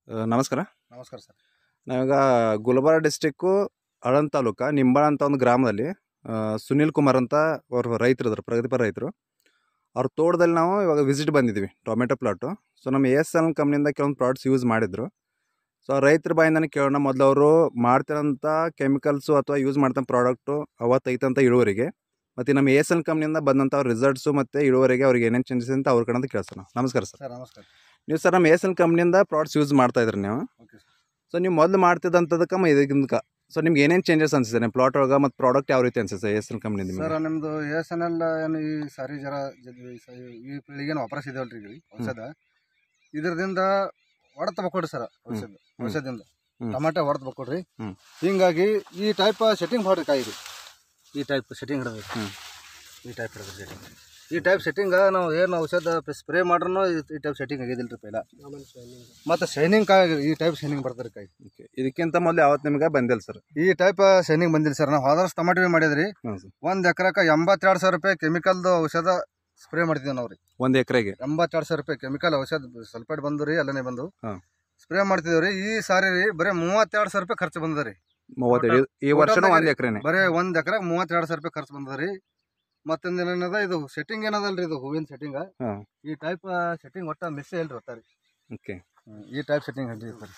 ಆ, ನಮಸ್ಕಾರ ನಮಸ್ಕಾರ ಸರ್ ನಾವೀಗ ಗುಲ್ಬರ್ಗ ಡಿಸ್ಟಿಕ್ಕು ಅಳನ್ ತಾಲೂಕ ನಿಂಬಾಳ ಅಂತ ಒಂದು ಗ್ರಾಮದಲ್ಲಿ ಆ, ಸುನಿಲ್ ಕುಮಾರ್ ಅಂತ ಅವರು ರೈತರು ಇದ್ರು ಪ್ರಗತಿಪರ ರೈತರು ಅವ್ರ ತೋಟದಲ್ಲಿ ನಾವು ಇವಾಗ ವಿಸಿಟ್ ಬಂದಿದ್ವಿ ಟೊಮೆಟೊ ಪ್ಲಾಟು ಸೊ ನಮ್ಮ ಎಸ್ ಎಲ್ ಕಂಪ್ನಿಯಿಂದ ಕೆಲವೊಂದು ಪ್ರಾಡಕ್ಟ್ಸ್ ಯೂಸ್ ಮಾಡಿದ್ರು ಸೊ ರೈತರ ಬಾಯಿಂದನೇ ಕೇಳೋಣ ಮೊದಲು ಅವರು ಮಾಡ್ತಿರೋಂಥ ಕೆಮಿಕಲ್ಸು ಅಥವಾ ಯೂಸ್ ಮಾಡ್ತಂಥ ಪ್ರಾಡಕ್ಟು ಅವತ್ತೈತಂಥ ಇಳುವರಿಗೆ ಮತ್ತು ನಮ್ಮ ಎಸ್ ಎಲ್ ಕಂಪ್ನಿಯಿಂದ ಬಂದಂಥ ರಿಸಲ್ಟ್ಸು ಮತ್ತು ಇಳುವರಿಗೆ ಅವ್ರಿಗೆ ಏನೇನು ಚೇಂಜಸ್ ಅಂತ ಅವ್ರ ಕಡೆ ಅಂತ ಕೇಳ್ಸೋಣ ನಮಸ್ಕಾರ ಸರ್ ಸರ್ ನಮಸ್ಕಾರ ನೀವು ಸರ್ ನಮ್ಮ ಎಸ್ ಎಲ್ ಕಂಪ್ನಿಯಿಂದ ಪ್ರಾಡಕ್ಟ್ಸ್ ಯೂಸ್ ಮಾಡ್ತಾ ಇದ್ರಿ ನೀವು ಓಕೆ ಸರ್ ಸೊ ನೀವು ಮೊದಲು ಮಾಡ್ತಿದ್ದಂಥದಕ್ಕೆ ಮ ಇದಕ್ಕಿಂತ ಸೊ ನಿಮ್ಗೆ ಏನೇನು ಚೇಂಜಸ್ ಅನ್ಸಿದೆ ನಿಮ್ಮ ಪ್ಲಾಟ್ ಒಳಗೆ ಮತ್ತು ಪ್ರಾಡಕ್ಟ್ ಯಾವ ರೀತಿ ಅನ್ಸುತ್ತೆ ಎಸ್ ಎಲ್ ಕಂಪ್ನಿ ನಿಮಗೆ ಸರ್ ನಿಮ್ದು ಎಸ್ ಎನ್ ಎಲ್ ಏನು ಈ ಸಾರಿ ಜರ ಜಲ್ದಿ ಈ ಸ- ಈ ಪೀಳಿಗೆನ ವಾಪಸ್ ಇದೆಯಲ್ರಿ ಈಗ ಔಷಧ ಇದರದಿಂದ ಹೊಡೆತ ಬಕ್ಕೊಡ್ರಿ ಸರ್ ಔಷಧ ಔಷಧದಿಂದ ಹ್ಮ್. ಟಮಾಟೆ ಹೊಡೆತ ಬಕ್ಕೊಡ್ರಿ ಹ್ಮ್. ಹಿಂಗಾಗಿ ಈ ಟೈಪ್ ಸೆಟ್ಟಿಂಗ್ ಮಾಡ್ರಿ ಕಾಯಿ ರೀ ಈ ಟೈಪ್ ಸೆಟ್ಟಿಂಗ್ ಹಿಡಿದ್ರಿ ಹ್ಮ್. ಈ ಟೈಪ್ ಹಿಡಿದ್ರಿ ಸೆಟ್ಟಿಂಗ್ ಈ ಟೈಪ್ ಸೆಟ್ಟಿಂಗ್ ನಾವು ಏನು ಔಷಧ ಸ್ಪ್ರೇ ಮಾಡ್ರೂ ಈ ಟೈಪ್ ಸೆಟ್ಟಿಂಗ್ ಆಗಿದಿಲ್ರಿ ಪೈಲ ಮತ್ತು ಶೈನಿಂಗ್ ಕಾಯಿ ಈ ಟೈಪ್ ಶೈನಿಂಗ್ ಬರ್ತದೆ ಕಾಯಿ ಓಕೆ ಇದಕ್ಕಿಂತ ಮೊದಲು ಯಾವತ್ತು ನಿಮಗೆ ಬಂದಿಲ್ಲ ಸರ್ ಈ ಟೈಪ್ ಶೈನಿಂಗ್ ಬಂದಿಲ್ಲ ಸರ್ ನಾವು ಹೋದ ವರ್ಷ ಟಮಾಟೆ ಮಾಡಿದ್ರಿ ಹಾಂ ಸರ್ ಒಂದ್ ಎಕರೆಕ ಎಂಬತ್ತೆರಡು ಸಾವಿರ ರೂಪಾಯಿ ಕೆಮಿಕಲ್ದು ಔಷಧ ಸ್ಪ್ರೇ ಮಾಡ್ತಿದ್ವಿ ನಾವು ರೀ ಒಂದು ಎಕರೆಗೆ ಎಂಬತ್ತೆರಡು ಸಾವಿರ ರೂಪಾಯಿ ಕೆಮಿಕಲ್ ಔಷಧ ಸಲ್ಫೇಟ್ ಬಂದು ರೀ ಅಲ್ಲೇ ಬಂದು ಹಾ. ಸ್ಪ್ರೇ ಮಾಡ್ತಿದ್ವಿ ರೀ ಈ ಸಾರಿ ರೀ ಬರೀ ಮೂವತ್ತೆರಡು ಸಾವಿರ ರೂಪಾಯಿ ಖರ್ಚು ಬಂದದ ರೀ ಮೂವತ್ತೇಳು ಈ ವರ್ಷನೂ ಒಂದು ಎಕರೆನೆ ಬರೀ ಒಂದ್ ಎಕರೆ ಮೂವತ್ತೆರಡು ಸಾವಿರ ರೂಪಾಯಿ ಖರ್ಚು ಬಂದದ ರೀ ಮತ್ತೊಂದು ಏನದ ಇದು ಸೆಟ್ಟಿಂಗ್ ಏನದಲ್ರಿ ಇದು ಹೂವಿನ ಸೆಟ್ಟಿಂಗ್ ಹಾಂ ಈ ಟೈಪ್ ಸೆಟ್ಟಿಂಗ್ ಒಟ್ಟ ಮಿಸ್ ಇಲ್ರಿ ಒಟ್ಟ ರೀ ಓಕೆ ಈ ಟೈಪ್ ಸೆಟ್ಟಿಂಗ್ ಹಂಡಿ ಇರ್ತದೆ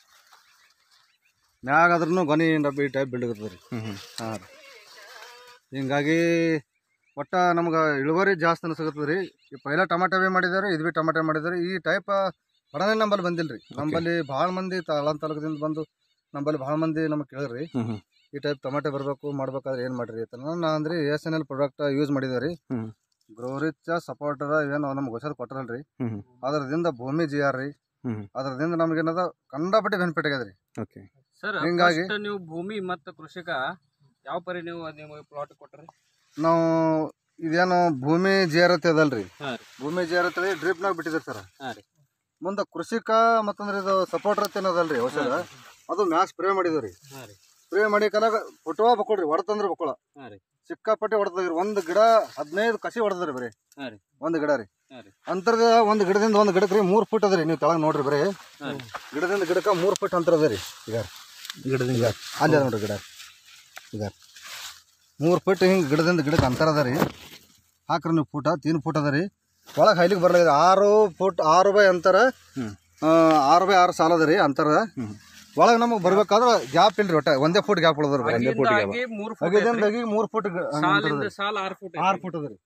ಮ್ಯಾಗ ಆದ್ರೂ ಗೊನಿ ಡಬ್ಬಿ ಈ ಟೈಪ್ ಬಿಲ್ಡ್ ಇರ್ತದೆ ರೀ ಹ್ಞೂ ಹ್ಞೂ ಹಾಂ ರೀ ಹಿಂಗಾಗಿ ಒಟ್ಟ ನಮ್ಗೆ ಇಳುವರಿ ಜಾಸ್ತಿ ಅನ್ಸಕತ್ತದ ರೀ ಈ ಪೈಲ ಟಮಾಟೆ ಮಾಡಿದಾರೆ ಇದು ಭೀ ಟಮಾಟೆ ಮಾಡಿದಾರೆ ಈ ಟೈಪ್ ಹೊಡನೆ ನಂಬಲ್ಲಿ ಬಂದಿಲ್ಲ ರೀ ನಂಬಲ್ಲಿ ಭಾಳ ಮಂದಿ ತಾಳನ್ ತಾಲೂಕದಿಂದ ಬಂದು ನಂಬಲ್ಲಿ ಭಾಳ ಮಂದಿ ನಮಗೆ ಕೇಳಿದ್ರಿ ಹ್ಞೂ ಹ್ಞೂ ಈ ಟೈಪ್ ಟಮಾಟೆ ಬರಬೇಕು ಮಾಡ್ಬೇಕಾದ್ರೆ ಏನು ಮಾಡ್ರಿ ಅಂತ ನಾ ಅಂದ್ರೆ S N L product use ಮಾಡಿದೆ ರೀ ಹ್ಞೂ ಗ್ರೋರಿಚ್ ಸಪೋರ್ಟರ್ ಏನು ನಮ್ಗೆ ಹೊಸದು ಕೊಟ್ಟರಲ್ರಿ ಹ್ಞೂ ಹ್ಞೂ ಅದರದಿಂದ ಭೂಮಿ ಜಿ ಆರ್ ರೀ ಹ್ಞೂ ಅದರದಿಂದ ನಮಗೇನದ ಕಂಡಪಟ್ಟಿ ಬೆನಿಫಿಟ್ ಆಗ್ಯದ ರೀ ಓಕೆ ಸರ್ ಹಿಂಗಾಗಿ- ಫಸ್ಟ್ ನೀವು ಭೂಮಿ ಮತ್ತು ಕೃಷಿಕ ಯಾವ ಪರಿ ನೀವು ನಿಮಗೆ ಪ್ಲಾಟ್ ಕೊಟ್ರಿ ನಾವು ಇದೇನು ಭೂಮಿ ಜಿ ಆರ್ ಅಂತ ಅದಲ್ರಿ ಹಾ ರೀ ಭೂಮಿ ಜಿ ಆರ್ ಅಂತ ಡ್ರಿಪ್ನಾಗ ಬಿಟ್ಟಿದ್ದಾರೆ ಸರ್ ಹಾ ರೀ ಮುಂದೆ ಕೃಷಿಕ ಮತ್ತಂದ್ರೆ ಇದು ಸಪೋರ್ಟರ್ ಏನದಲ್ರಿ ಔಷಧ ಅದು ಮ್ಯಾಕ್ ಸ್ಪ್ರೇ ಮಾಡಿದ್ವಿ ರೀ ಹಾ ರೀ ಸ್ಪ್ರೇ ಮಾಡಿ ಕಲಾಗ ಫೋಟೋ ಬಕ್ಕೊಡ್ರಿ ಹೊಡ್ತಂದ್ರೆ ಬಕ್ಕೊಳ ಹಾ ರೀ ಸಿಕ್ಕಾಪಟ್ಟೆ ಹೊಡೆದ್ರಿ ಒಂದು ಗಿಡ ಹದಿನೈದು ಕಸಿ ಹೊಡೆದ್ರಿ ಬರೀ ಹಾ ರೀ ಒಂದು ಗಿಡ ರೀ ಹಾ ರೀ ಅಂತರದ ಒಂದು ಗಿಡದಿಂದ ಒಂದು ಗಿಡಕ್ಕೆ ರೀ ಮೂರು ಫುಟ್ ಅದ ರೀ ನೀವು ತೆಳಗ್ ನೋಡ್ರಿ ಬರೀ ಹಾ ರೀ ಗಿಡದಿಂದ ಗಿಡಕ್ಕೆ ಮೂರು ಫುಟ್ ಅಂತರ ಅದ ರೀ ಈಗ ಗಿಡದಿಂದ ಈಗ ಅಲ್ಲಿ ಅದ ನೋಡ್ರಿ ಗಿಡ ಈಗ ಮೂರು ಫುಟ್ ಹಿಂಗೆ ಗಿಡದಿಂದ ಗಿಡಕ್ಕೆ ಅಂತರ ಅದ ರೀ ಹಾಕ್ರಿ ನೀವು ಫುಟ ತೀನ್ ಫುಟ್ ಅದ ರೀ ಒಳಗೆ ಹೈಲಿಗೆ ಬರಲ್ಲ ಆರು ಫುಟ್ ಆರು ಬೈ ಅಂತರ ಹ್ಞೂ ಆ, ಆರು ಬೈ ಆರು ಸಾಲ ಅದ ರೀ ಅಂತರ ಹ್ಞೂ ಒಳಗೆ ನಮಗೆ ಬರ್ಬೇಕಾದ್ರೆ ಗ್ಯಾಪ್ ಇಲ್ರಿ ಒಟ್ಟ ಒಂದೇ ಫುಟ್ ಗ್ಯಾಪ್ ಉಳದ್ರಿ ಬರೀ ಒಂದೇ foot ಅಗಿಂದಾಗಿ ಮೂರು ಫುಟ್ ಅಗಿದಿಂದಾಗಿ ಮೂರು ಫುಟ್ ಸಾಲಿಂದ ಸಾಲ ಆರು ಫುಟ್ ಆರು ಫುಟ್ ಅದ ರೀ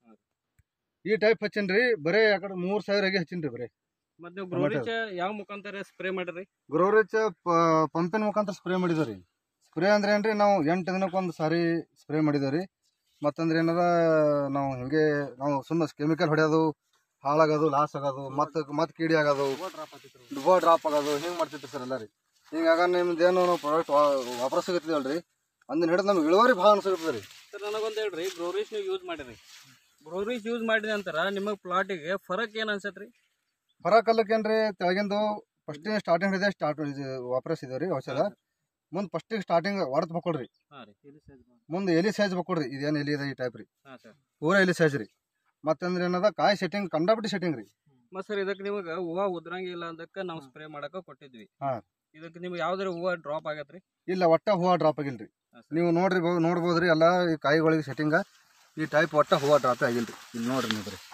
ಈ ಟೈಪ್ ಹಚ್ಚಿನ್ರಿ ಬರೀ ಆ ಕಡೆ ಮೂರು ಸಾವಿರ ಆಗಿ ಹಚ್ಚಿನ್ರಿ ಬರೀ ಮತ್ತೆ ನೀವು ಗ್ರೋರಿಚ್ ಯಾವ ಮುಖಾಂತರ ಸ್ಪ್ರೇ ಮಾಡಿರಿ ಗ್ರೋರಿಚ್ ಪಂಪಿನ ಮುಖಾಂತರ ಸ್ಪ್ರೇ ಮಾಡಿದ್ವಿ ಸ್ಪ್ರೇ ಅಂದ್ರೆ ಏನ್ರಿ ನಾವು ಎಂಟು ದಿನಕ್ಕೊಂದು ಸಾರಿ ಸ್ಪ್ರೇ ಮಾಡಿದೇವ್ರಿ ಮತ್ತಂದ್ರೆ ಏನದ ನಾವು ಹಿಂಗೆ ನಾವು ಸುಮ್ಮನೆ ಕೆಮಿಕಲ್ ಹೊಡೆಯೋದು ಹಾಳಾಗೋದು ಲಾಸ್ ಆಗೋದು ಮತ್ತೆ ಮತ್ತೆ ಕೀಡಿ ಆಗೋದು ಡುಬೋ ಡ್ರಾಪ್ ಆಗೋದು ಹಿಂಗೆ ಮಾಡ್ತಿತ್ತು ಸರ್ ಎಲ್ಲ ರೀ ಹಿಂಗಾಗ ನಿಮ್ದು ಏನು ನಾವು ಪ್ರಾಡಕ್ಟ್ ವಾಪಸ್ ಸಿಗುತ್ತಿದಲ್ರಿ ಅಂದಿನ ಹಿಡಿದು ನಮ್ಗೆ ಇಳುವರಿ ಭಾಳ ಅನ್ಸುತ್ತೆ ರೀ ಸರ್ ನನಗೊಂದು ಹೇಳ್ರಿ ಗ್ರೋರಿಚ್ ನೀವು ಯೂಸ್ ಮಾಡಿರಿ ಗ್ರೋರಿಚ್ ಯೂಸ್ ಮಾಡಿದ ನಂತರ ನಿಮ್ಮ ಪ್ಲಾಟಿಗೆ ಫರಕ್ ಏನು ಅನ್ಸತ್ರಿ ಹೊರಕಲ್ಲಕ್ಕೇನ್ರಿ ತೆಳಗಿಂದು ಫಸ್ಟಿಗೆ ಸ್ಟಾರ್ಟಿಂಗ್ ಹಿಡಿದೆ ಸ್ಟಾರ್ಟ್ ವಾಪಸ್ ಇದೇವ್ರಿ ಔಷಧ ಮುಂದೆ ಫಸ್ಟಿಗೆ ಸ್ಟಾರ್ಟಿಂಗ್ ಹೊಡೆದು ಬಕ್ಕೊಡ್ರಿ ಹಾಂ ರೀ ಮುಂದೆ ಎಲಿ ಸೈಜ್ ಬಕ್ಕೊಡ್ರಿ ಇದೇನು ಎಲಿ ಇದೆ ಈ ಟೈಪ್ ರೀ ಹಾಂ ಸರ್ ಪೂರ ಎಲಿ ಸೈಜ್ ರೀ ಮತ್ತಂದ್ರೆ ಏನದ ಕಾಯಿ ಸೆಟ್ಟಿಂಗ್ ಕಂಡಾಪಟ್ಟಿ ಸೆಟ್ಟಿಂಗ್ ರೀ ಮತ್ತೆ ಸರ್ ಇದಕ್ಕೆ ನಿಮಗೆ ಹೂವು ಉದ್ರಂಗಿಲ್ಲ ಅದಕ್ಕೆ ನಾವು ಸ್ಪ್ರೇ ಮಾಡಕ್ಕೆ ಕೊಟ್ಟಿದ್ವಿ ಹಾ. ಇದಕ್ಕೆ ನಿಮ್ಗೆ ಯಾವ್ದಾರ ಹೂವು ಡ್ರಾಪ್ ಆಗತ್ರಿ ಇಲ್ಲ ಒಟ್ಟ ಹೂವ ಡ್ರಾಪ್ ಆಗಿಲ್ರಿ ಹಾಂ ಸರ್ ನೀವು ನೋಡ್ರಿ ಬ- ನೋಡ್ಬೋದ್ರಿ ಎಲ್ಲ ಈ ಕಾಯಿಗಳಿಗೆ ಸೆಟ್ಟಿಂಗ್ ಈ ಟೈಪ್ ಒಟ್ಟ ಹೂವ ಡ್ರಾಪೇ ಆಗಿಲ್ರಿ ಇಲ್ಲಿ ನೋಡ್ರಿ ನೀವು ಬರೀ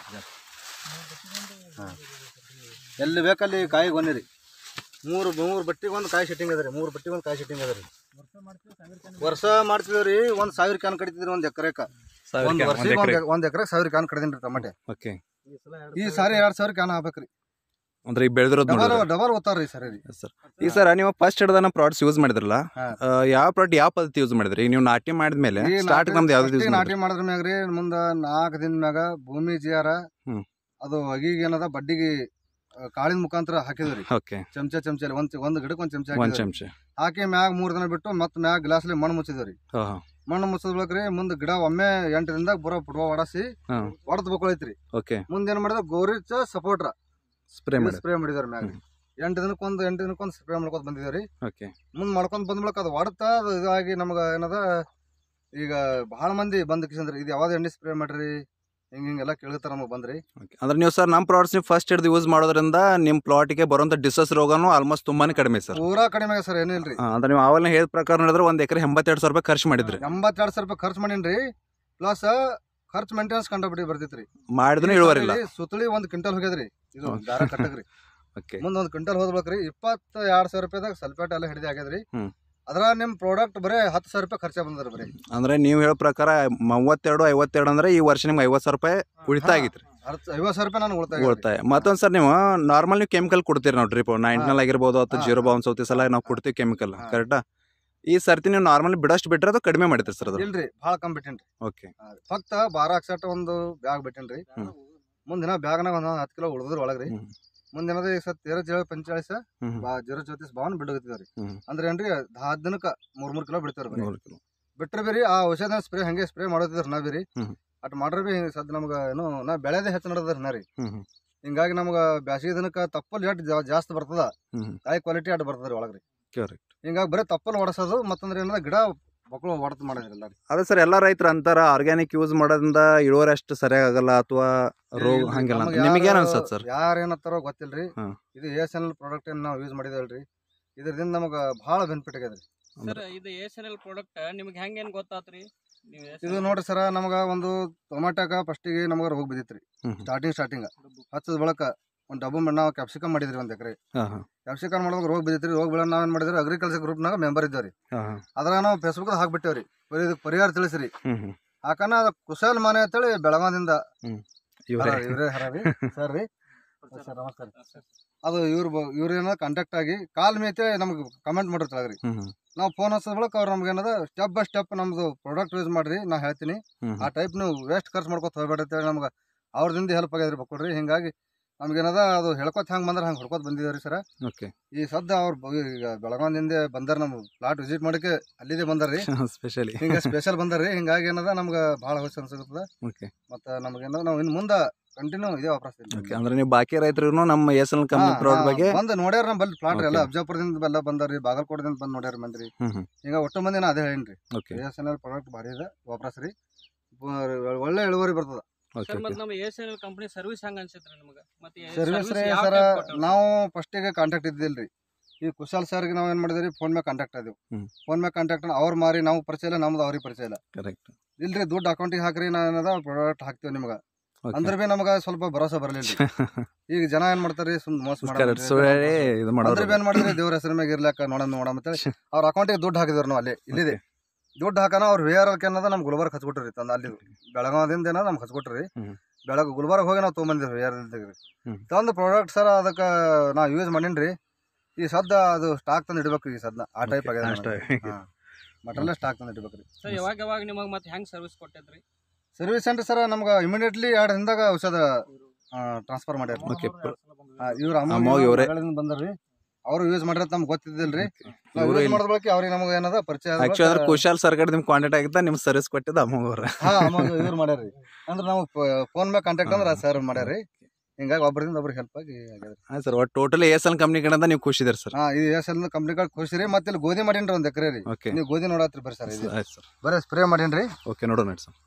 ಹಾಂ ಎಲ್ಲಿ ಬೇಕಲ್ಲಿ ಕಾಯಿ ಗೊನ್ನಿರಿ ಮೂರು ಮೂರು ಬಟ್ಟಿಗೆ ಒಂದು ಕಾಯಿ ಸೆಟ್ಟಿಂಗ್ ಅದ ರೀ ಮೂರು ಬಟ್ಟಿಗೆ ಒಂದು ಕಾಯಿ ಸೆಟ್ಟಿಂಗ್ ಅದ ರೀ ವರ್ಷ ಮಾಡ್ತಿದ್ರಿ ಒಂದು ಸಾವಿರ ಕ್ಯಾನ್ ಕಡಿತಿದ್ರಿ ಒಂದು ಎಕರೆಕ ಒಂದು ವರ್ಷಕ್ಕೆ ಒಂದು ಒಂದು ಎಕರೆ ಸಾವಿರ ಕ್ಯಾನ್ ಕಡಿದೀನಿ ಟಮಾಟೆ ಓಕೆ ಈ ಸಾರಿ ಎರಡು ಸಾವಿರ ಕ್ಯಾನ್ ಹಾಕ್ಬೇಕ್ರಿ ಅಂದ್ರೆ ಈಗ ಬೆಳೆದಿರೋದು ಡಬಲ್ ನೋಡಿದ್ರೆ ಡಬಲ್ ಓದ್ತಾರ ರೀ ಸರಿ ರೀ ಸರ್ ಈಗ ಸರ್ ನೀವು ಫಸ್ಟ್ ಹಿಡ್ದನ ಪ್ರಾಡಕ್ಟ್ಸ್ ಯೂಸ್ ಮಾಡಿದ್ರಲ್ಲ ಹಾ. ಆ, ಯಾವ ಪ್ರಾಡಕ್ಟ್ ಯಾವ ಪದ್ಧತಿ ಯೂಸ್ ಮಾಡಿದ್ರಿ ಈಗ ನೀವು ನಾಟಿ ಮಾಡಿದ್ಮೇಲೆ ಈ ಸ್ಟಾರ್ಟ್ ನಾಟಿ- ನಮ್ದು ಯಾವ್ದು ಯೂಸ್ first ಗೆ ಮಾಡಿದ್ರಿ ನಾಟಿ ಮಾಡಿದ್ರ ಮ್ಯಾಗ ರೀ ಮುಂದ ನಾಲ್ಕು ದಿನ ಮ್ಯಾಗ ಭೂಮಿ ಜಿಯಾರ ಹ್ಮ್. ಅದು ಅಗಿಗೆ ಏನದ ಬಡ್ಡಿಗೆ ಆ, ಕಾಳಿನ ಮುಖಾಂತರ ಹಾಕಿದ್ರಿ ಓಕೆ ಚಮಚ ಚಮಚ ಒಂದ್ ಒಂದ್ ಗಿಡಕ್ಕೆ ಒಂದ್ ಚಮಚ ಒಂದ್ ಹಾಕಿದ್ರಿ ಚಮಚ ಹಾಕಿ ಮ್ಯಾಗ ಮೂರ್ ದಿನ ಬಿಟ್ಟು ಮತ್ತ್ ಮ್ಯಾಗ ಗ್ಲಾಸ್ಲಿ ಮಣ್ಣು ಮುಚ್ಚಿದ್ರಿ ಹಾ ಹಾ ಮಣ್ಣು ಮುಚ್ಚಿದ ಬಳಿಕ ರೀ ಮುಂದ್ ಗಿಡ ಒಮ್ಮೆ ಎಂಟು ದಿನದಾಗ ಬರೋ ಪುಟ್ವ ಹೊಡಸಿ ಹಾ ಹೊಡೆದ್ ಬಕ್ಕೊಳೈತ್ರಿ ಓಕೆ ಮುಂದ್ ಏನ್ ಮಾಡಿದ ಗೋರಿಚ ಸಪೋರ್ಟ್ರ ಸ್ಪ್ರೇ ಮಾಡಿ ಸ್ಪ್ರೇ ಮಾಡಿದಾರೆ ಮ್ಯಾಗ ಎಂಟು ದಿನಕ್ಕೊಂದು ಎಂಟು ದಿನಕ್ಕೊಂದು ಸ್ಪ್ರೇ ಮಾಡ್ಕೊತ ಬಂದಿದ್ದೀವಿ ಓಕೆ ಮುಂದ್ ಮಾಡ್ಕೊಂಡ್ ಬಂದ ಬಳಿಕ ಅದು ಹೊಡ್ತಾ ಅದು ಇದಾಗಿ ನಮ್ಗ ಏನದ ಈಗ ಬಹಳ ಮಂದಿ ಬಂದ್ ಕಿಸಂದ್ರಿ ಇದು ಯಾವ್ದು ಎಣ್ಣೆ ಸ್ಪ್ರೇ ಮಾಡ್ರಿ ಹಿಂಗೆ ಹಿಂಗೆಲ್ಲ ಕೇಳಿರ್ತಾರೆ ನಮಗೆ ಬಂದ್ರಿ Okay. ಅಂದ್ರೆ ನೀವು ಸರ್ ನಮ್ಮ ಪ್ರಾಡಕ್ಟ್ಸ್ ನೀವು ಫಸ್ಟ್ ಹಿಡಿದು ಯೂಸ್ ಮಾಡೋದ್ರಿಂದ ನಿಮ್ಮ ಪ್ಲಾಟಿಗೆ ಬರುವಂಥ ಡಿಸಸ್ ರೋಗನೂ ಆಲ್ಮೋಸ್ಟ್ ತುಂಬಾನೇ ಕಡಿಮೆ ಸರ್ ಪೂರಾ ಕಡಿಮೆ ಆಗಿದೆ ಸರ್ ಏನಿಲ್ರಿ ಅಂದ್ರೆ ನೀವು ಅವೆಲ್ಲ ಹೇಳಿದ ಪ್ರಕಾರ ನೋಡಿದ್ರೆ ಒಂದು ಎಕರೆ ಎಂಬತ್ತೆರಡು ಸಾವಿರ ರೂಪಾಯಿ ಖರ್ಚು ಮಾಡಿದ್ರಿ ಎಂಬತ್ತೆರಡು ಸಾವಿರ ರೂಪಾಯಿ ಖರ್ಚು ಮಾಡೀನ್ರಿ ಪ್ಲಸ್ ಖರ್ಚು ಮೇಂಟೆನೆನ್ಸ್ ಕಂಡಬಿಟ್ಟು ಬರ್ತೈತ್ರಿ ಮಾಡಿದ್ರು ಇಳುವರಿ ಇಲ್ಲ ಈ ಸುತ್ತಳಿ ಒಂದ್ ಕ್ವಿಂಟಲ್ ಹೋಗ್ಯದ್ರಿ ಇದು ದಾರ ಕಟ್ಟಗ್ರಿ ಓಕೆ ಮುಂದ್ ಒಂದ್ ಕ್ವಿಂಟಲ್ ಹೋದ್ಬೇಕ್ರಿ ಇಪ್ಪತ್ತ ಎರಡ್ ಸಾವಿರ ರೂಪಾಯಿದಾಗ ಸಲ್ಫೇಟ್ ಎಲ್ಲ ಹಿಡಿದು ಆಗ್ಯದ್ರಿ ಹ್ಮ್. ಅದ್ರ ನಿಮ್ ಪ್ರಾಡಕ್ಟ್ ಬರೇ ಹತ್ತು ಸಾವಿರ ರೂಪಾಯಿ ಖರ್ಚ ಬಂದ್ರಿ ಬರೀ ಅಂದ್ರೆ ನೀವು ಹೇಳೋ ಪ್ರಕಾರ ಮೂವತ್ತೆರಡು ಐವತ್ತೆರಡು ಅಂದ್ರೆ ಈ ವರ್ಷ ನಿಮ್ಗೆ ಐವತ್ತು ಸಾವಿರ ರೂಪಾಯಿ ಉಳಿತಾಯ ಆಗಿತ್ರಿ ಹತ್ತು ಐವತ್ತು ಸಾವಿರ ರೂಪಾಯಿ ನಾನು ಉಳಿತಾಯ ಆಗ್ಯದ್ರಿ. ಉಳಿತಾಯ ಮತ್ತೊಂದು ಸರ್ ನೀವು ನಾರ್ಮಲ್ ನೀವು ಕೆಮಿಕಲ್ ಕೊಡ್ತೀರಿ ನಾವು ಡ್ರಿಪ್ ನೈಂಟಿನಲ್ಲಿ ಆಗಿರ್ಬೋದು ಅಥವಾ ಹಾ, ಜೀರೋ ಹಾ. ಬೌನ್ಸ್ ಸೌತಿ ಸಲ ನಾವು ಕೊಡ್ತೀವಿ ಕೆಮಿಕಲ್ ಹಾ. ಕರೆಕ್ಟಾ ಈ ಸರ್ತಿ ನೀವು ನಾರ್ಮಲಿ ಬಿಡಷ್ಟು ಬಿಟ್ರೆ ಅದು ಕಡಿಮೆ ಮಾಡಿದ್ರಿ ಸರ್ ಅದು ಇಲ್ರಿ ಭಾಳ ಕಮ್ಮಿ ಬಿಟ್ಟೇನ್ರಿ ಓಕೆ ಫಕ್ತ ಬಾರ ಅಕ್ಸಟ್ ಒಂದು ಬ್ಯಾಗ್ ಬಿಟ್ಟೇನ್ರಿ ಹ್ಮ್. ಮುಂದಿನ ಬ್ಯಾಗ್ನಾಗ ಒಂದ್ ಹತ್ತು ಕಿಲೋ ಉಳಿದ್ರ ಒಳಗ್ರಿ ಹ್ಮ್. ಮುಂದಿನದ ಈಗ ಸತ್ ತೇರ ಜೀರೋ ಪಂಚಾಳಿಸ ಹ್ಮ್ ಬಾ ಜೀರೋ ಜ್ಯೋತಿಸ್ ಭಾವನ್ ಬಿಡಗತ್ತಿದ್ರಿ ಹ್ಮ್. ಅಂದ್ರೆ ಏನ್ರಿ ಹತ್ತು ದಿನಕ್ಕ ಮೂರ್ ಮೂರ್ ಕಿಲೋ ಬಿಡ್ತಾರ ಬರೀ ನೂರು ಕಿಲೋ ಬಿಟ್ರೆ ಬೇರಿ ಆ ಔಷಧ ಸ್ಪ್ರೇ ಹಂಗೆ ಸ್ಪ್ರೇ ಮಾಡೋದಿದ್ರಿ ನಾ ಬೇರಿ ಹ್ಮ್. ಅಟ್ ಮಾಡ್ರೆ ಬಿ ಸದ್ ನಮ್ಗ ಏನು ನಾ ಬೆಳೆದೇ ಹೆಚ್ಚು ನಡೆದ್ರಿ ನಾ ರೀ ಹ್ಮ್ ಹ್ಮ್ ಹಿಂಗಾಗಿ ನಮ್ಗ ಬ್ಯಾಸಿಗೆ ದಿನಕ್ಕ ತಪ್ಪಲ್ ಎಟ್ ಜಾ- ಜಾಸ್ತಿ ಬರ್ತದ ಹ್ಮ್ ಕಾಯಿ ಕ್ವಾಲಿಟಿ ಅಟ್ ಬರ್ತದ್ರಿ ಒಳಗ್ರಿ Correct. ಹಿಂಗಾಗಿ ಬರೀ ತಪ್ಪಲ್ ಹೊಡಸೋದು ಮತ್ತಂದ್ರೆ ಏನದ ಗಿಡ ಮಕ್ಕಳು ಹೊಡೆದ್ ಮಾಡಿದ್ರಲ್ಲ ರೀ ಅದೇ ಸರ್ ಎಲ್ಲ ರೈತರು ಅಂತಾರ ಆರ್ಗ್ಯಾನಿಕ್ ಯೂಸ್ ಮಾಡೋದ್ರಿಂದ ಇಳುವರಿ ಅಷ್ಟು ಸರಿಯಾಗಿ ಆಗಲ್ಲ ಅಥವಾ ರೋಗ ಇಲ್ರಿ, ಹಂಗಿಲ್ಲ ನಮ್ಗ್ ಅಂತ ನಿಮಗೆ ಏನ್ ಯಾರು- ಅನ್ಸತ್ ಸರ್ ಯಾರ್ ಏನತ್ತಾರೋ ಗೊತ್ತಿಲ್ರಿ ಹ್ಮ್. ಇದು ಎಸ್ ಎನ್ ಎಲ್ ಪ್ರಾಡಕ್ಟ್ ಏನ್ ನಾವು ಯೂಸ್ ಮಾಡಿದೇವಲ್ರಿ ಇದರಿಂದ ನಮಗ ಬಹಳ ಬೆನಿಫಿಟ್ ಆಗ್ಯದ್ರಿ ಸರ್ ಇದು ಎಸ್ ಎನ್ ಎಲ್ ಪ್ರಾಡಕ್ಟ್ ನಿಮ್ಗೆ ಹೆಂಗ್ ಏನ್ ಗೊತ್ತಾತ್ರಿ ನೀವು ಇದು ನೋಡ್ರಿ ಸರ ನಮಗ ಒಂದು ಟೊಮಾಟೋಕ ಫಸ್ಟಿಗೆ ನಮಗ ರೋಗ ಬಿದ್ದಿತ್ರಿ ಹ್ಮ್. ಸ್ಟಾರ್ಟಿಂಗ್ ಸ್ಟಾರ್ಟಿಂಗ್ ಹಚ್ಚದ ಬಳಕ ಒಂದ್ ಡಬ್ಬು ಮಣ್ಣ ಕ್ಯಾಪ್ಸಿಕಮ್ ಮಾಡಿದ್ರಿ ಒಂದ್ ಎಕರೆ ಹಾ ಹಾ ಕ್ಯಾಪ್ಸಿಕಮ್ ಮಾಡೋದಾಗ ರೋಗ ಬಿದ್ದಿತ್ರಿ ರೋಗ ಬೀಳ ನಾವೇನ್ ಮಾಡಿದ್ರಿ ಅಗ್ರಿಕಲ್ಚರ್ ಗ್ರೂಪ್ನಾಗ ಮೆಂಬರ್ ಇದ್ದೇವ್ರಿ ಹಾ ಹಾ ಅದ್ರಾಗ ನಾವು ಫೇಸ್ಬುಕ್ ಹಾಕ್ಬಿಟ್ಟೇವ್ರಿ ಬರೀ ಇದಕ್ಕೆ ಪರಿಹಾರ ತಿಳಿಸ್ರಿ ಹ್ಮ್ ಹ್ಮ್ ಯಾಕನ ಅದ ಕುಶಲ್ ಮನೆ ಅಂತೇಳಿ ಬೆಳಗಾವಿಂದ ಇವ್ರೆ ಇವ್ರೇ ಹರ ರೀ ಸರ್ ರೀ ಸರ್ ನಮಸ್ಕಾರ ಅದು ಇವ್ರ ಇವ್ರ ಏನೋ ಕಾಂಟ್ಯಾಕ್ಟ್ ಆಗಿ ಕಾಲ್ ಮೇತೆ ನಮ್ಗೆ ಕಮೆಂಟ್ ಮಾಡಿರ್ತಾಳ್ರಿ ಹ್ಮ್ ಹ್ಮ್ ನಾವು ಫೋನ್ ಹಚ್ಚದ ಬಳಿಕ ಅವ್ರು ನಮ್ಗೆ ಏನದ ಸ್ಟೆಪ್ ಬೈ ಸ್ಟೆಪ್ ನಮ್ದು ಪ್ರಾಡಕ್ಟ್ ಯೂಸ್ ಮಾಡ್ರಿ ನಾ ಹೇಳ್ತೀನಿ ಹ್ಮ್ ಆ ಟೈಪ್ ನೀವು ವೇಸ್ಟ್ ಖರ್ಚು ಮಾಡ್ಕೊತ ಹೋಗ್ಬೇಡ ಅಂತೇಳಿ ನಮ್ಗೆ ಅವ್ರದಿಂದ ಹೆಲ್ಪ್ ಆಗ್ಯದ್ರಿ ಬಕ್ಕೊಡ್ರಿ ಹಿಂಗಾಗಿ ನಮ್ಗೇನದ ಅದು ಹೇಳ್ಕೊತ ಹೆಂಗ್ ಬಂದ್ರೆ ಹಂಗೆ ಹೊಡ್ಕೊತ ಬಂದಿದ್ದೀರಿ ಸರ್ ಓಕೆ ಈ ಸದ್ದ ಅವ್ರು ಬ- ಈಗ ಬೆಳಗಾವಿಯಿಂದ ಬಂದಾರ ನಮ್ಮ ಪ್ಲಾಟ್ ವಿಸಿಟ್ ಮಾಡಕ್ಕೆ ಅಲ್ಲಿದೆ ಬಂದಾರ್ರಿ ಸ್ಪೆಷಲಿ ಹಿಂಗ ಸ್ಪೆಷಲ್ ಬಂದಾರ್ರಿ ಹಿಂಗಾಗಿ ಏನದ ನಮ್ಗೆ ಭಾಳ ಖುಷಿ ಅನ್ಸುತ್ತದ ಓಕೆ ಮತ್ತೆ ನಮಗೇನದ ನಾವು ಇನ್ನು ಮುಂದೆ ಕಂಟಿನ್ಯೂ ಇದೇ ವಾಪಸ್ ಓಕೆ ಅಂದ್ರೆ ನೀವು ಬಾಕಿ ರೈತರು ನಮ್ಮ ಎಸ್ ಎಲ್ ಕಂಪ್ನಿ ಪ್ರಾಡಕ್ಟ್ ಬಗ್ಗೆ ಬಂದ್ ನೋಡ್ಯಾರ ನಮ್ಮ ಬಲ್ಲಿ ಪ್ಲಾಟ್ ಎಲ್ಲ Okay. ಅಬ್ಜಾಪುರದಿಂದ ಎಲ್ಲ ಬಂದಾರ್ರಿ ಬಾಗಲಕೋಟದಿಂದ ಬಂದ್ ನೋಡ್ಯಾರ ಮಂದ್ರಿ ಹ್ಮ್ ಹ್ಮ್ ಈಗ ಒಟ್ಟು ಮಂದಿ ನಾ ಅದೇ ಹೇಳೀನಿ okay B S N L product ಭಾರಿ ಇದೆ ವಾಪಸ್ ರೀ ಬ- ಒಳ್ಳೆ ಇಳುವರಿ ಬರ್ತದ ಓಕೆ ಸರ್ ಓಕೆ ಮತ್ತೆ ನಮ್ಮ S N L company service ಹಂಗ ಅನ್ಸಿತ್ರಿ ನಿಮ್ಗೆ ಮತ್ತೆ ಸರ್ವಿಸ್ ರೀ ಯಾವ ಸರ type ಕೊಟ್ಟಾರ? ನಾವು ಫಸ್ಟಿಗೆ ಕಾಂಟ್ಯಾಕ್ಟ್ ಇದ್ದಿಲ್ರಿ ಈ ಕುಶಾಲ್ ಸರ್ಗೆ ನಾವು ಏನ್ ಮಾಡಿದ್ರಿ ಫೋನ್ ಮ್ಯಾಗ ಕಾಂಟ್ಯಾಕ್ಟ್ ಆದೆವು ಹ್ಮ್. ಫೋನ್ ಮ್ಯಾಗ ಕಾಂಟ್ಯಾಕ್ಟ್ ಅವ್ರ ಮಾರಿ ನಾವು ಪರಿಚಯ ಇಲ್ಲ ನಮ್ದು ಅವ್ರಿಗೆ ಪರಿಚಯ ಇಲ್ಲ ಕರೆಕ್ಟ್ ಇಲ್ರಿ ದುಡ್ಡು ಅಕೌಂಟಿಗೆ ಹಾಕ್ರಿ ನಾ ಏನದ ಪ್ರಾಡಕ್ಟ್ ಹಾಕ್ತೇವೆ ನಿಮ್ಗೆ ಅಂದ್ರೆ ಬಿ ನಮಗ ಸ್ವಲ್ಪ ಭರೋಸಾ ಬರಲಿಲ್ಲ ಈಗ ಜನ ಏನ್ ಮಾಡ್ತಾರ್ರಿ ಸುಮ್ ಮೋಸ ಕರೆಕ್ಟ್ ಸುಳ್ಳಿ ಇದು ಮಾಡೋರು ಅಂದ್ರೆ ಏನ್ ಮಾಡಿದ್ರಿ ದೇವ್ರ ಹೆಸರ ಮ್ಯಾಗ ಇರ್ಲಾಕ ನೋಡಮ್ ನೋಡಮ್ ಅಂತೇಳಿ ಅವ್ರ ಅಕೌಂಟಿಗೆ ದುಡ್ಡು ಹಾಕಿದ್ರು ನಾವು ಅಲ್ಲಿ ಇಲ್ಲಿದೆ ದುಡ್ಡು ಹಾಕನ ಅವ್ರ ವೇರ್ ಅನ್ನೋದ ನಮ್ ಗುಲ್ಬರ್ಗ ಹಚ್ಕೊಟ್ರಿ ತಂದ ಅಲ್ಲಿ ಬೆಳಗಾವದಿಂದ ಏನೋ ನಮ್ಗೆ ಹಚ್ಕೊಟ್ರಿ ಹ್ಮ್. ಬೆಳಗ ಗುಲ್ಬರ್ಗ ಹೋಗಿ ನಾವು ತೊಗೊಂಬಂದಿವಿ ವೇರ್ ಹ್ಮ್. ತಂದು ಪ್ರಾಡಕ್ಟ್ ಸರ್ ಅದಕ್ಕೆ ನಾ ಯೂಸ್ ಮಾಡೀನ್ರಿ ಈ ಸದ್ದ ಅದು ಸ್ಟಾಕ್ ತಂದು ಇಡ್ಬೇಕು ಈ ಸದ್ದ ಆ ಟೈಪ್ Okay, ಆಗ್ಯದ ಅಷ್ಟೇ. ಮಟಲ್ ಸ್ಟಾಕ್ ತಂದು ಇಡ್ಬೇಕ್ರಿ ಸರ್ ಯಾವಾಗ ಯಾವಾಗ ನಿಮಗೆ ಮತ್ತೆ ಹೆಂಗ್ ಸರ್ವಿಸ್ ಕೊಟ್ಟಿದ್ರಿ ಸರ್ವಿಸ್ ಸೆಂಟರ್ ಸರ್ ನಮ್ಗೆ ಇಮಿಡಿಯೇಟ್ಲಿ ಎರಡು ದಿನದಾಗ ಔಷಧ ಟ್ರಾನ್ಸ್ಫರ್ ಮಾಡ್ಯಾರ ಓಕೆ ಇವ್ರ ಅಮ್ಮೋಗ್ ಅಮ್ಮ ಇವ್ರೇ. ಬಂದ್ರಿ ಅವ್ರು ಯೂಸ್ ಮಾಡಿರತ್ ನಮ್ಗೆ ಗೊತ್ತಿದ್ದಿಲ್ರಿ ನಾವು ಇವ್ರು ಯೂಸ್ ಮಾಡಿದ ಬಳಕ ಅವ್ರಿಗೆ ನಮಗೆ ಏನದ ಪರಿಚಯ ಆದ ಆಕ್ಚುಲಿ ಅಂದ್ರೆ ಬಳಿಕ- ಕುಶಾಲ್ ಸರ್ ಕಡೆ ನಿಮ್ ಕಾಂಟ್ಯಾಕ್ಟ್ ಆಗಿತ್ತ ನಿಮ್ ಸರ್ವಿಸ್ ಕೊಟ್ಟಿದ್ದ ಅಮ್ಮಗ ಅವ್ರ ಹಾ ಅಮೌಂಟ್ ಇವ್ರು ಮಾಡ್ಯಾರಿ ಅಂದ್ರೆ ನಾವು ಫೋನ್ ಮ್ಯಾಗ ಕಾಂಟ್ಯಾಕ್ಟ್ ಅಂದ್ರೆ ಸರ್ ಮಾಡ್ಯಾರಿ ಹಿಂಗಾಗಿ ಒಬ್ಬರಿಂದ ಒಬ್ರಿಗೆ ಹೆಲ್ಪ್ ಆಗಿ ಆಗ್ಯದ್ರಿ ಹಾಂ ಸರ್ ಒಟ್ಟು ಟೋಟಲಿ ಎಸ್ ಎಲ್ ಕಂಪ್ನಿ ಕಡೆಯಿಂದ ನೀವು ಖುಷಿದಿರಿ ಸರ್ ಹಾ ಇದು ಎಸ್ ಎಲ್ ಕಂಪ್ನಿಗಳು ಖುಷಿ ರೀ ಮತ್ತೆ ಇಲ್ಲಿ ಗೋಧಿ ಮಾಡೀನ್ರಿ ಒಂದ್ ಎಕರೆ ರೀ ಓಕೆ ನೀವು ಗೋಧಿ ನೋಡತ್ರಿ ಬರ್ರಿ ಸರ್ ಇದು ಆಯ್ತು ಸರ್ ಬರೀ ಸ್ಪ್ರೇ ಮಾಡೀನ್ರಿ ಓಕೆ ನೋಡೋಣ ಸರ್